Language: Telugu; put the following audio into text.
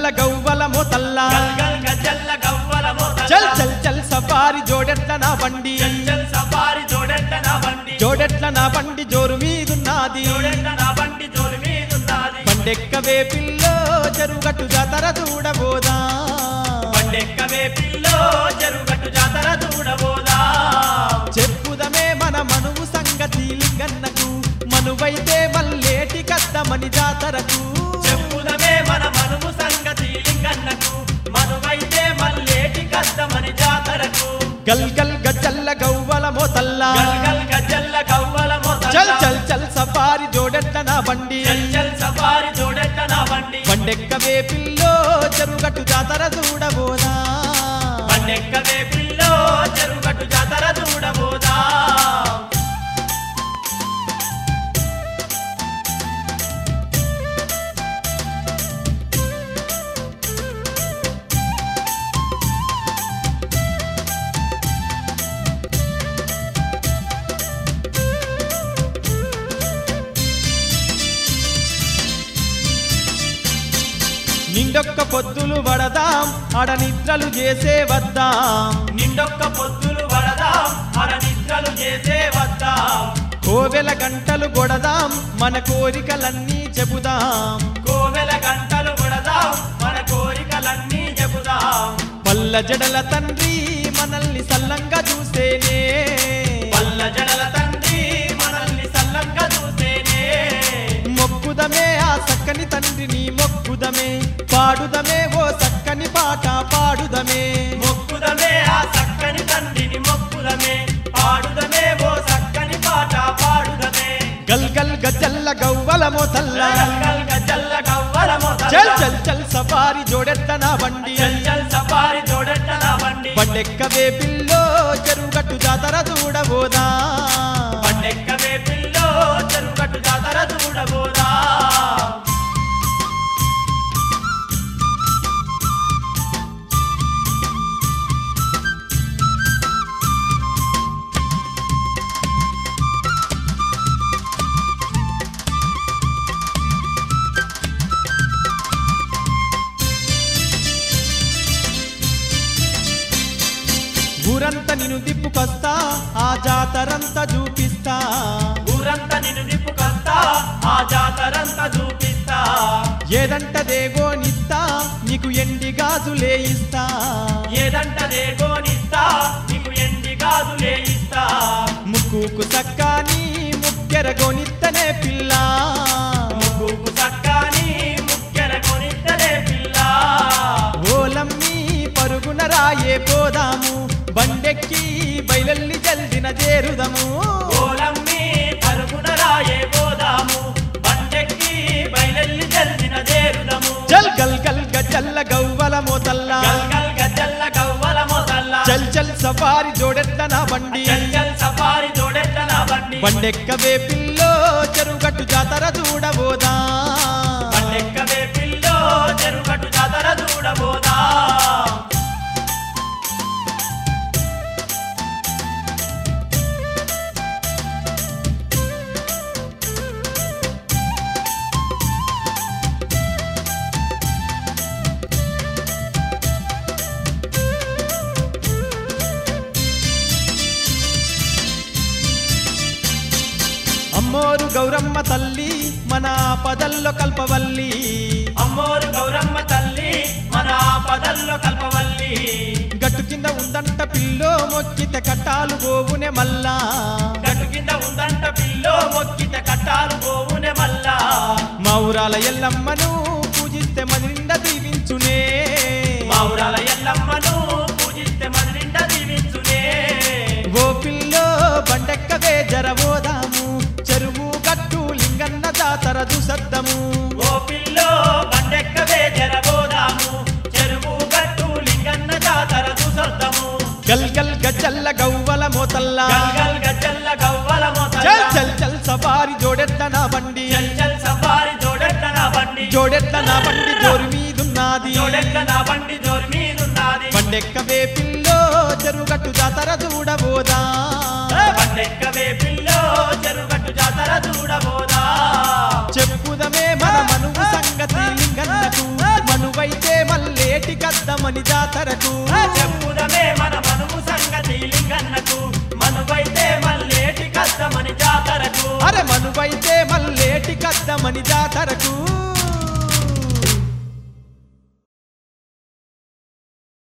గజ్జల్ల గవ్వల మోతల్లా గల్గల్ గజ్జల్ల గవ్వల మోతల్ల చల్ చల్ చల్ సఫారి జోడెట్ల నా బండి చల్ చల్ సఫారి జోడెట్ట నా బండి జోడెట్ల నా బండి జోరు మీదున్నది జోడెట్ట నా బండి జోరు మీదున్నది బండెక్కవే పిల్లో చెరుగట్టు జాతర చూడబోదా బండెక్కవే పిల్లో చెరుగట్టు జాతర చూడబోదా చెప్పుదమే మన మనువు సంగతి లింగన్నకు మనువైతే మల్లేటి కద్దమని జాతరకు చెప్పుదమే మన మనుము సంగతి లింగన్నకు మనువైతే మల్లేటి కష్టమని జాతరకు గల్ గల్ గజ్జల్ల గవ్వల మోతల్లా గల్గల్ గజ్జల్ల గవ్వల మోతల్ల చల్ చల్ చల్ సఫారి జోడెట్ల నా బండి చల్ చల్ సఫారి జోడెట్ట నా బండి బండెక్కవే పిల్లో చెరుగట్టు జాతర చూడబోదా బండెక్కవే పిల్లో చెరుగట్టు జాతర చూడబోదా నిండొక్క పొద్దులు పడదాం ఆడ నిద్రలు చేసే వద్దాం నిండొక్క పొద్దులు వడదాం మన నిద్రలు చేసే వద్దాం కోవెల గంటలు కొడదాం మన కోరికలన్నీ చెబుదాం కోవెల గంటలు కొడదాం మన కోరికలన్నీ చెబుదాం పల్ల జడల తండ్రి మనల్ని సల్లంగా చూసేనే పల్ల జడల తండ్రి మనల్ని సల్లంగా చూసేనే మొక్కుదమే ఆ చక్కని తండ్రిని మొక్కుదమే పాడుదమే ఓ చక్కని పాట పాడుదమే మొక్కుదమే ఆ చక్కని తండ్రిని మొక్కుదమే పాడుదమే ఓ చక్కని పాట పాడుదమే గల్ గల్ గజ్జల్ల గవ్వల మోతల్లా గల్గల్ గజ్జల్ల గవ్వల మోతల్ల. చల్ చల్ చల్ సఫారి జోడెట్ల నా బండి చల్ చల్ సఫారి జోడెట్ట నా బండి బండెక్కవే పిల్లో చెరుగట్టు జాతర చూడబోదా పండెక్కవే పిల్లో చెరుగట్టు జాతర చూడబోదా ఊరంతా నిన్ను దిప్పుకొస్తా ఆ జాతరంతా చూపిస్తా ఊరంతా నిన్ను నిప్పుకొస్తా ఆ జాతరంతా చూపిస్తా ఏదంటదేగో నిస్తా నీకు ఎండి గాజులే ఇస్తా ఏదంటదే గోనిస్తా నీకు ఎండి గాజులే ఇస్తా ముక్కుకు సక్కాని ముక్కెర గోనిత్తనే పిల్ల ముగ్గుకు చక్కని ముక్కెర కొనిద్దలే పిల్ల ఓలమ్మి పరుగున రాయే పోదాము బండెక్కి బయలల్లి జల్దిన చేరుదము ఓలమ్మి పరుగున రాయే పోదాము బండెక్కి బయలెల్లి జల్దిన చేరుదము చల్ గల్ గల్ గజల్ల గవ్వల మోతల్లా గల్గల్ గజ్జల్ల గవ్వల మొదల్ల చల్ చల్ సఫారి జోడెట్ల నా బండి చల్ చల్ సఫారి జోడెట్ట నా బండి బండెక్కవే పిల్లో చెరుగట్టు జాతర చూడబోదా బండెక్కవే పిల్లో చెరుగట్టు జాతర చూడబోదా అమ్మోరు గౌరమ్మ తల్లి మన పదల్లో కల్పవల్లి అమ్మోరు గౌరమ్మ తల్లి మన పదల్లో కల్పవల్లి గట్టు కింద ఉందంట పిల్లో మొక్కిత కట్టాలు గోవునే మల్లా గట్టు కింద ఉందంట పిల్లో మొక్కిత కట్టాలు పోవునే మల్లా మా ఊరాల ఎల్లమ్మను పూజిస్తే మది నిండా దీవించునే మా ఊరాల ఎల్లమ్మను పూజిస్తే మన నిండా దీవించునే ఓ పిల్లో బండెక్కవే జరబోదాము చెరువు గట్టు లింగన్న జాతర చూసద్దాము ఓ పిల్లో బండెక్కవే జరబోదాము చెరువు గట్టు లింగన్న జాతర చూసొద్దాము గల్ గల్ గజల్ల గవ్వల మోతల్లా గల్గల్ గజ్జల్ల గవ్వల మోతల్ల. చల్ చల్ చల్ సఫారి జోడెట్ల నా బండి చల్ చల్ సఫారి జోడెట్ల నా బండి జోడెట్ల నా బండి జోరు మీదున్నది జోడెట్ల నా బండి జోరు మీదున్నది బండెక్కవే పిల్లో చెరుగట్టు జాతర చూడబోదా బండెక్కవే పిల్లో చెరుగట్టు జాతర చూడబోదా చెప్పుదమే మన మనువు సంగతి లింగన్నకు మనువైతే జాతరకు